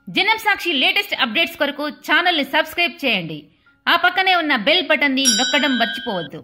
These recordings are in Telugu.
జనం సాక్షి లేటెస్ట్ అప్డేట్స్ కొరకు ఛానల్ని సబ్స్క్రైబ్ చేయండి ఆ పక్కనే ఉన్న బెల్ బటన్ని నొక్కడం మర్చిపోవద్దు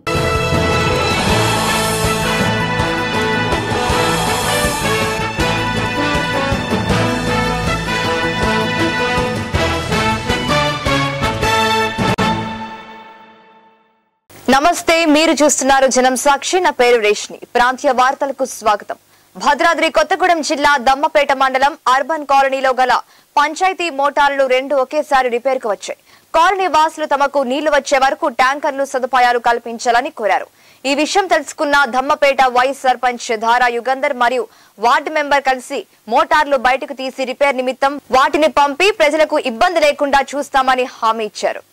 నమస్తే మీరు చూస్తున్నారు జనం సాక్షి నా పేరు రేష్ని ప్రాంతీయ వార్తలకు స్వాగతం భద్రాద్రి కొత్తగూడెం జిల్లా దమ్మపేట మండలం అర్బన్ కాలనీలో గల పంచాయతీ మోటార్లు రెండు ఒకేసారి రిపేర్ కు వచ్చాయి కాలనీ వాసులు తమకు నీళ్లు వచ్చే వరకు ట్యాంకర్లు సదుపాయాలు కల్పించాలని కోరారు ఈ విషయం తెలుసుకున్న దమ్మపేట వైస్ సర్పంచ్ ధారా యుగంధర్ మరియు వార్డు మెంబర్ కలిసి మోటార్లు బయటకు తీసి రిపేర్ నిమిత్తం వాటిని పంపి ప్రజలకు ఇబ్బంది లేకుండా చూస్తామని హామీ ఇచ్చారు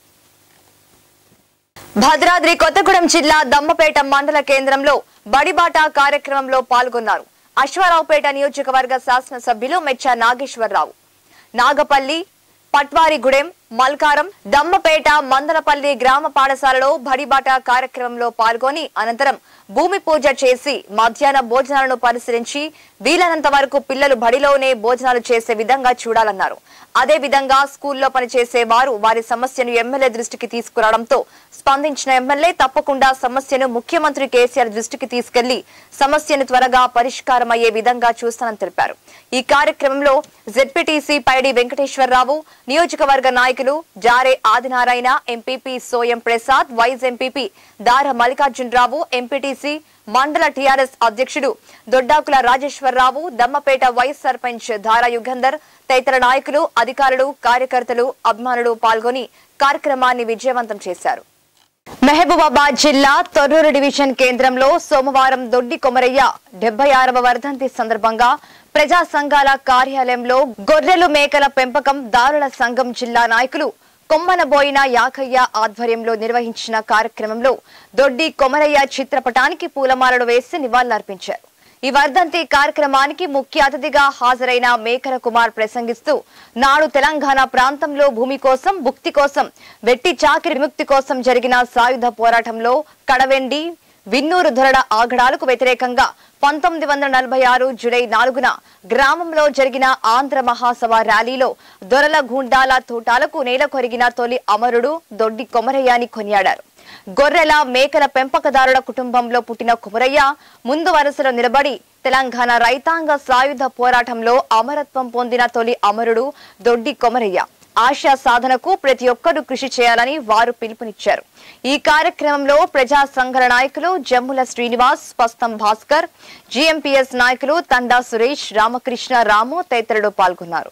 భద్రాద్రి కొత్తగూడెం జిల్లా దమ్మపేట మండల కేంద్రంలో బడిబాట కార్యక్రమంలో పాల్గొన్నారు అశ్వారావుపేట నియోజకవర్గ శాసనసభ్యులు మెచ్చ నాగేశ్వరరావు నాగపల్లి పట్వారిగూడెం మల్కారం దమ్మపేట మందలపల్లి గ్రామ పాఠశాలలో బడిబాట కార్యక్రమంలో పాల్గొని అనంతరం భూమి పూజ చేసి మధ్యాహ్న భోజనాలను పరిశీలించి వీలైనంత వరకు పిల్లలు బడిలోనే భోజనాలు చేసే విధంగా చూడాలన్నారు అదే విధంగా స్కూల్లో పనిచేసే వారు వారి సమస్యను ఎమ్మెల్యే దృష్టికి తీసుకురావడంతో స్పందించిన ఎమ్మెల్యే తప్పకుండా సమస్యను ముఖ్యమంత్రి కేసీఆర్ దృష్టికి తీసుకెళ్లి సమస్యను త్వరగా పరిష్కారం అయ్యే విధంగా చూస్తానని తెలిపారు ఈ కార్యక్రమంలో జెడ్పీటీసీ పైడి వెంకటేశ్వరరావు నియోజకవర్గ నాయకులు Jare Adinarayana MPP Soyam Prasad vice MPP Dara Mallikarjunarao MPTC మండల టీఆర్ఎస్ అధ్యక్షుడు దొడ్డాకుల రాజేశ్వరరావు దమ్మపేట వైస్ సర్పంచ్ ధారా యుగంధర్ తదితర నాయకులు అధికారులు కార్యకర్తలు అభిమానులు పాల్గొని కార్యక్రమాన్ని విజయవంతం చేశారు మహబూబాబాద్ జిల్లా తొర్రూరు డివిజన్ కేంద్రంలో సోమవారం దొడ్డి కొమరయ్య డెబ్బై ఆరవ వర్ధంతి సందర్భంగా ప్రజా సంఘాల కార్యాలయంలో గొర్రెలు మేకల పెంపకం దారుల సంఘం జిల్లా నాయకులు కొమ్మనబోయిన యాకయ్య ఆధ్వర్యంలో నిర్వహించిన కార్యక్రమంలో దొడ్డి కొమరయ్య చిత్రపటానికి పూలమాలలు వేసి నివాళులర్పించారు ఈ వర్ధంతి కార్యక్రమానికి ముఖ్య అతిథిగా హాజరైన మేకల కుమార్ ప్రసంగిస్తూ నాడు తెలంగాణ ప్రాంతంలో భూమి కోసం భుక్తి కోసం వెట్టి చాకిరి విముక్తి కోసం జరిగిన సాయుధ పోరాటంలో కడవెండి విన్నూరు దొరల ఆగడాలకు వ్యతిరేకంగా పంతొమ్మిది వందల నలభై ఆరు జులై నాలుగున గ్రామంలో జరిగిన ఆంధ్ర మహాసభ ర్యాలీలో దొరల గుండాల తోటాలకు నేల కొరిగిన తొలి అమరుడు దొడ్డి కొమరయ్య అని కొనియాడారు గొర్రెల మేకల పెంపకదారుల కుటుంబంలో పుట్టిన కుమరయ్య ముందు వరుసలో నిలబడి తెలంగాణ రైతాంగ సాయుధ పోరాటంలో అమరత్వం పొందిన తొలి అమరుడు దొడ్డి కొమరయ్య ఆశా సాధనకు ప్రతి ఒక్కరూ కృషి చేయాలని వారు పిలుపునిచ్చారు ఈ కార్యక్రమంలో ప్రజా సంఘాల నాయకులు జమ్ముల శ్రీనివాస్ పస్తం భాస్కర్ జిఎంపీఎస్ నాయకులు తండా సురేష్ రామకృష్ణ రాము తదితరులు పాల్గొన్నారు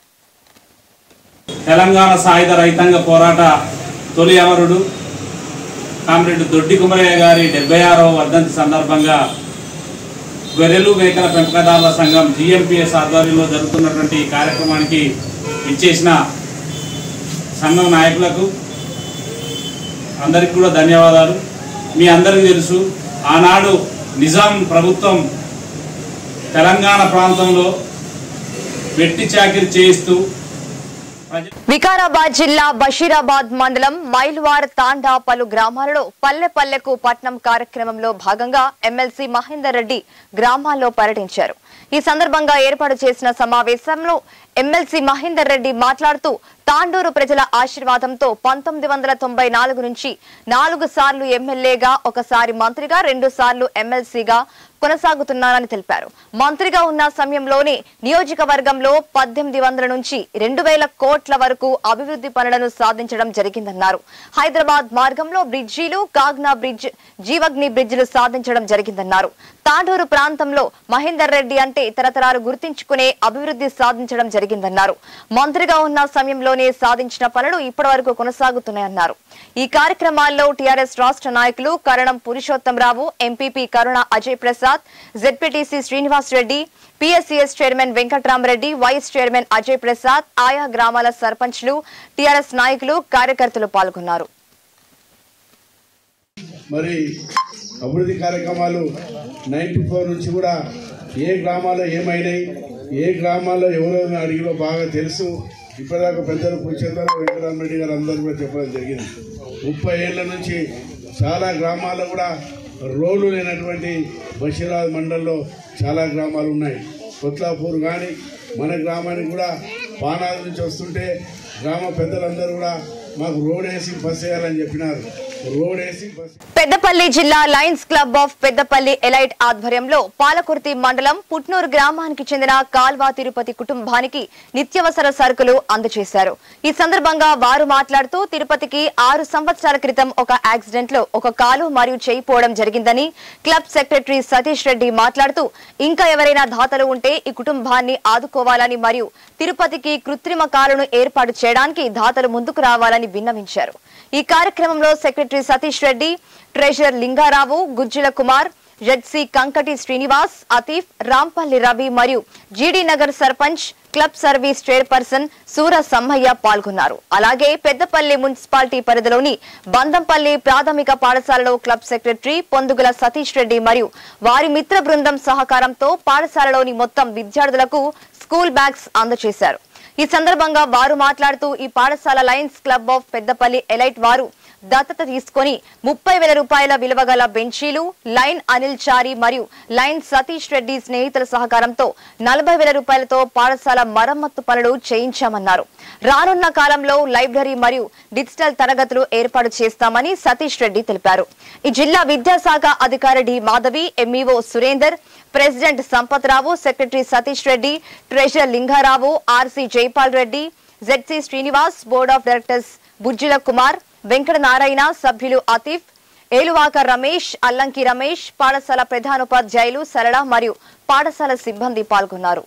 తెలంగాణ సాయుధ రైతాంగ పోరాట తొలి అమరుడు కామ్రేడ్ దొడ్డి కుమరయ్య గారి డెబ్బై ఆరవ వర్ధంతి సందర్భంగా గొర్రెలు మేకల పెంపకదారుల సంఘం జిఎంపిఎస్ ఆధ్వర్యంలో జరుగుతున్నటువంటి ఈ కార్యక్రమానికి ఇచ్చేసిన సంఘం నాయకులకు అందరికీ కూడా ధన్యవాదాలు మీ అందరికీ తెలుసు ఆనాడు నిజాం ప్రభుత్వం తెలంగాణ ప్రాంతంలో వెట్టి చాకిరి చేయిస్తూ ప్రజ వికారాబాద్ జిల్లా బషీరాబాద్ మండలం మైల్వార్ తాండా పలు గ్రామాలలో పల్లె పల్లెకు పట్నం కార్యక్రమంలో భాగంగా ఎమ్మెల్సీ మహేందర్ రెడ్డి గ్రామాల్లో పర్యటించారు ఈ సందర్భంగా ఏర్పాటు చేసిన సమావేశంలో ఎమ్మెల్సీ మహేందర్ రెడ్డి మాట్లాడుతూ తాండూరు ప్రజల ఆశీర్వాదంతో పంతొమ్మిది వందల తొంభై నాలుగు నుంచి నాలుగు సార్లు ఎమ్మెల్యేగా ఒకసారి మంత్రిగా రెండు సార్లు ఎమ్మెల్సీగా కొనసాగుతున్నానని తెలిపారు మంత్రిగా ఉన్న సమయంలోనే నియోజకవర్గంలో పద్దెనిమిది వందల నుంచి రెండు వేల కోట్ల వరకు అభివృద్ధి పనులను సాధించడం జరిగిందన్నారు హైదరాబాద్ మార్గంలో బ్రిడ్జీలు కాగ్నా బ్రిడ్జ్ జీవగ్ని బ్రిడ్జిలు సాధించడం జరిగిందన్నారు తాండూరు ప్రాంతంలో మహేందర్ రెడ్డి అంటే తరతరాలు గుర్తించుకునే అభివృద్ధి సాధించడం జరిగిందన్నారు మంత్రిగా ఉన్న సమయంలోనే సాధించిన పనులు ఇప్పటి వరకు కొనసాగుతున్నాయన్నారు ఈ కార్యక్రమాల్లో టీఆర్ఎస్ రాష్ట్ర నాయకులు Karanam Purushottamrao MPP Karuna Ajay Prasad ZPTC Srinivas Reddy PSCS chairman Venkatramareddy vice chairman Ajay Prasad ఆయా గ్రామాల సర్పంచ్లు టీఆర్ఎస్ నాయకులు కార్యకర్తలు పాల్గొన్నారు మరి అభివృద్ధి కార్యక్రమాలు నైంటీ ఫోర్ నుంచి కూడా ఏ గ్రామాల్లో ఏమైనాయి ఏ గ్రామాల్లో ఎవరెవరు అడిగిలో బాగా తెలుసు ఇప్పటిదాకా పెద్దలు పురుషోత్తరం వెంకటరామరెడ్డి గారు అందరూ కూడా చెప్పడం జరిగింది ముప్పై ఏళ్ళ నుంచి చాలా గ్రామాల్లో కూడా రోడ్లు లేనటువంటి బషీరాబాద్ మండలంలో చాలా గ్రామాలు ఉన్నాయి కొత్లాపూర్ కానీ మన గ్రామానికి కూడా పానాల నుంచి వస్తుంటే గ్రామ పెద్దలందరూ కూడా మాకు రోడ్ వేసి బస్ వేయాలని చెప్పినారు రోడ్ వేసి బస్ పెద్దపల్లి జిల్లా Lions club of Peddapalli elite ఆధ్వర్యంలో పాలకుర్తి మండలం పుట్నూరు గ్రామానికి చెందిన కాల్వా తిరుపతి కుటుంబానికి నిత్యవసర సరుకులు అందజేశారు ఈ సందర్భంగా వారు మాట్లాడుతూ తిరుపతికి ఆరు సంవత్సరాల క్రితం ఒక యాక్సిడెంట్ లో ఒక కాలు మరియు చేయి పోవడం జరిగిందని క్లబ్ సెక్రటరీ సతీష్ రెడ్డి మాట్లాడుతూ ఇంకా ఎవరైనా దాతలు ఉంటే ఈ కుటుంబాన్ని ఆదుకోవాలని మరియు తిరుపతికి కృత్రిమ కాలును ఏర్పాటు చేయడానికి దాతలు ముందుకు రావాలని విన్నవించారు ఈ కార్యక్రమంలో secretary Satish Reddy treasurer Lingarao Gujjula Kumar ZC Kankati Srinivas Atif Rampalli Ravi మరియు GD Nagar sarpanch club service chairperson Sura Sammaiah పాల్గొన్నారు అలాగే పెద్దపల్లి మున్సిపాలిటీ పరిధిలోని బందంపల్లి ప్రాథమిక పాఠశాలలో క్లబ్ సెక్రటరీ పొందుగుల సతీష్ రెడ్డి మరియు వారి మిత్ర బృందం సహకారంతో పాఠశాలలోని మొత్తం విద్యార్థులకు స్కూల్ బ్యాగ్స్ అందజేశారు ఈ సందర్భంగా వారు మాట్లాడుతూ ఈ పాఠశాల Lions club of Peddapalli elite వారు దత్తత తీసుకొని ముప్పై వేల రూపాయల విలువ గల బెంచీలు లైన్ అనిల్ చారి మరియు లైన్ సతీష్ రెడ్డి స్నేహితుల సహకారంతో నలభై వేల రూపాయలతో పాఠశాల మరమ్మత్తు పనులు చేయించామన్నారు రానున్న కాలంలో లైబ్రరీ మరియు డిజిటల్ తరగతులు ఏర్పాటు చేస్తామని సతీష్ రెడ్డి తెలిపారు ఈ జిల్లా విద్యాశాఖ అధికారి D Madhavi MEO Surender president Sampathrao secretary Satish Reddy treasurer Lingarao RC Jaipal Reddy ZC Srinivas board of directors Bujjila Kumar Venkata Narayana సభ్యులు అతీఫ్ ఏలువాక రమేష్ అల్లంకి రమేష్ పాఠశాల ప్రధానోపాధ్యాయులు సరళ మరియు పాఠశాల సిబ్బంది పాల్గొన్నారు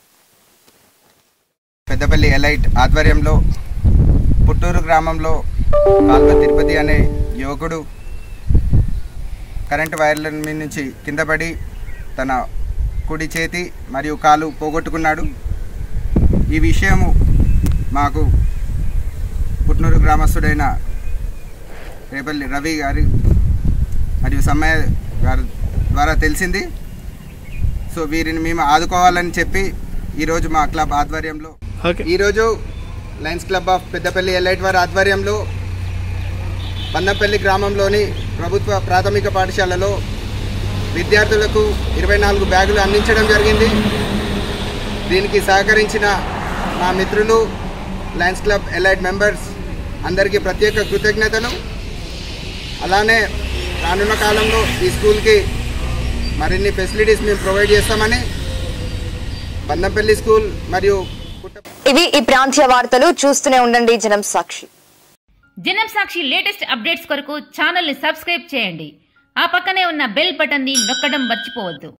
పెద్దపల్లి ఎలైట్ ఆధ్వర్యంలో పుట్టూరు గ్రామంలో కాల్వ తిరుపతి అనే యువకుడు కరెంటు వైర్ల మీద నుంచి కింద పడి తన కుడి చేతి మరియు కాలు పోగొట్టుకున్నాడు ఈ విషయము మాకు పుట్నూరు గ్రామస్తుడైన రేపల్లి రవి గారి మరియు సమ్మయ్య గారి ద్వారా తెలిసింది సో వీరిని మేము ఆదుకోవాలని చెప్పి ఈరోజు మా క్లబ్ ఆధ్వర్యంలో ఈరోజు Lions club of Peddapalli elite వారి ఆధ్వర్యంలో బందంపల్లి గ్రామంలోని ప్రభుత్వ ప్రాథమిక పాఠశాలలో విద్యార్థులకు ఇరవై నాలుగు బ్యాగులు అందించడం జరిగింది దీనికి సహకరించిన మా మిత్రులు లయన్స్ క్లబ్ ఎలైట్ మెంబర్స్ అందరికీ ప్రత్యేక కృతజ్ఞతలు అలానే రానున్న కాలంలో ఈ స్కూల్కి మరిన్ని ఫెసిలిటీస్ మేము ప్రొవైడ్ చేస్తామని బందంపల్లి స్కూల్ మరియు పుట్ట ఇవి ఈ ప్రాంతీయ వార్తలు చూస్తూనే ఉండండి జనం సాక్షి జనం సాక్షి లేటెస్ట్ అప్డేట్స్ కొరకు ఛానల్ని సబ్స్క్రైబ్ చేయండి ఆ పక్కనే ఉన్న బెల్ బటన్ని నొక్కడం మర్చిపోవద్దు